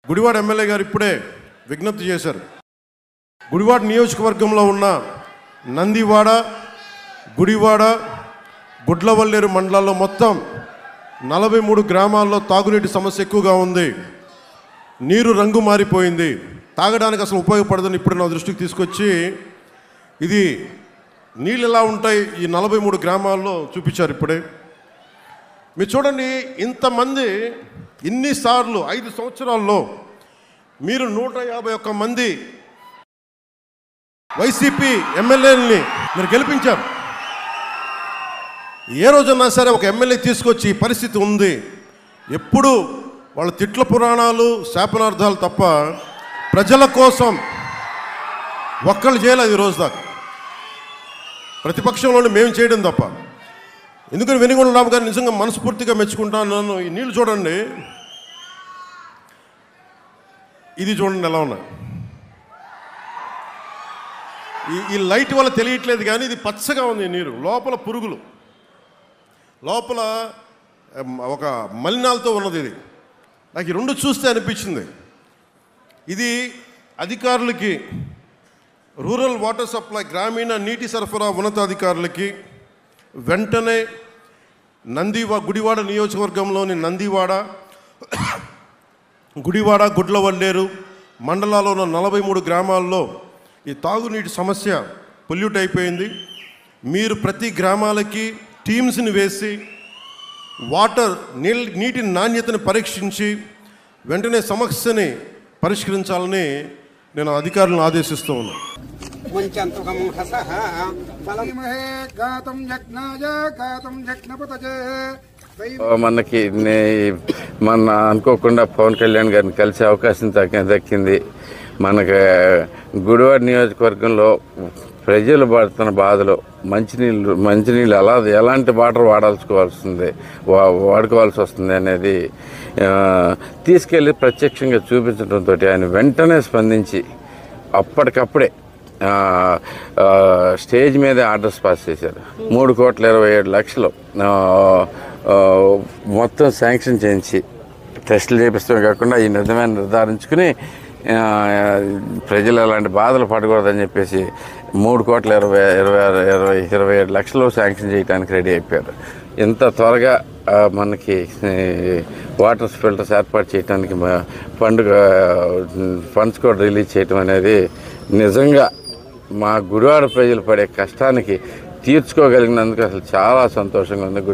Gudivada MLA గారు ఇప్పుడే విజ్ఞప్తి చేశారు గుడివాడ నియోజకవర్గంలో ఉన్న నందివాడ గుడివాడ గుడ్లవల్లేరు మండలాల్లో మొత్తం నలభై మూడు గ్రామాల్లో తాగునీటి సమస్య ఎక్కువగా ఉంది నీరు రంగు మారిపోయింది తాగడానికి అసలు ఉపయోగపడదని ఇప్పుడు నా దృష్టికి తీసుకొచ్చి ఇది నీళ్ళు ఎలా ఉంటాయి ఈ నలభై మూడు గ్రామాల్లో చూపించారు ఇప్పుడే మీరు చూడండి ఇంతమంది ఇన్నిసార్లు ఐదు సంవత్సరాల్లో మీరు నూట యాభై ఒక్క మంది వైసీపీ ఎమ్మెల్యేలని మీరు గెలిపించారు ఏ రోజున్నా సరే ఒక ఎమ్మెల్యే తీసుకొచ్చి ఈ పరిస్థితి ఉంది ఎప్పుడు వాళ్ళ తిట్ల పురాణాలు శాపనార్థాలు తప్ప ప్రజల కోసం ఒక్కళ్ళు చేయలేదు ఈ రోజు దాకా ప్రతిపక్షంలోనే మేము చేయడం తప్ప ఎందుకని వెనుగొండ రాము గారు నిజంగా మనస్ఫూర్తిగా మెచ్చుకుంటాను నన్ను ఈ నీళ్ళు చూడండి ఇది చూడండి ఎలా ఉన్నాయి ఈ ఈ లైట్ వల్ల తెలియట్లేదు కానీ ఇది పచ్చగా ఉంది ఈ నీరు లోపల పురుగులు లోపల ఎం, ఒక మలినాలతో ఉన్నది ఇది నాకు ఈ రెండు చూస్తే అనిపించింది ఇది అధికారులకి రూరల్ వాటర్ సప్లై గ్రామీణ నీటి సరఫరా ఉన్నతాధికారులకి వెంటనే నందివా గుడివాడ నియోజకవర్గంలోని నందివాడ గుడివాడ గుడ్లవల్లేరు మండలాల్లో ఉన్న నలభై మూడు గ్రామాల్లో ఈ తాగునీటి సమస్య పొల్యూట్ అయిపోయింది మీరు ప్రతి గ్రామాలకి టీమ్స్ని వేసి వాటర్ నీళ్ళ నీటి నాణ్యతను పరీక్షించి వెంటనే సమస్యని పరిష్కరించాలని నేను అధికారులను ఆదేశిస్తూ ఉన్నాను ముంచంతుకం హసః ఫలం ధీమహే గాతం యజ్ఞాయ గాతం యజ్ఞపతజే మనకి నే- మొన్న అనుకోకుండా పవన్ కళ్యాణ్ గారిని కలిసే అవకాశం దక్క దక్కింది మనకి గుడివాడ నియోజకవర్గంలో ప్రజలు పడుతున్న బాధలు మంచినీళ్ళు మంచినీళ్ళు ఎలా ఎలాంటి వాటర్ వాడాల్సుకోవాల్సింది వా- వాడుకోవాల్సి వస్తుంది అనేది ఆ, తీసుకెళ్ళి ప్రత్యక్షంగా చూపించడంతో ఆయన వెంటనే స్పందించి అప్పటికప్పుడే ఆ, ఆ, స్టేజ్ మీదే ఆర్డర్స్ పాస్ చేశారు మూడు కోట్ల ఇరవై ఏడు లక్షలు ఆ, ఆ, మొత్తం శాంక్షన్ చేయించి టెస్టులు చేపిస్తమే కాకుండా ఈ నిజమైన నిర్ధారించుకుని ఆ, ప్రజలు అలాంటి బాధలు పడకూడదని చెప్పేసి మూడు కోట్ల ఇరవై ఇరవై ఆరు ఇరవై ఇరవై ఏడు లక్షలు శాంక్షన్ చేయడానికి రెడీ అయిపోయారు ఇంత త్వరగా ఆ, మనకి ఈ, వాటర్ ఫిల్టర్స్ ఏర్పాటు చేయడానికి మా ఫండ్ ఫండ్స్ కూడా రిలీజ్ చేయటం అనేది నిజంగా మా గుడివాడ ప్రజలు పడే కష్టానికి తీర్చుకోగలిగినందుకు అసలు చాలా సంతోషంగా ఉంది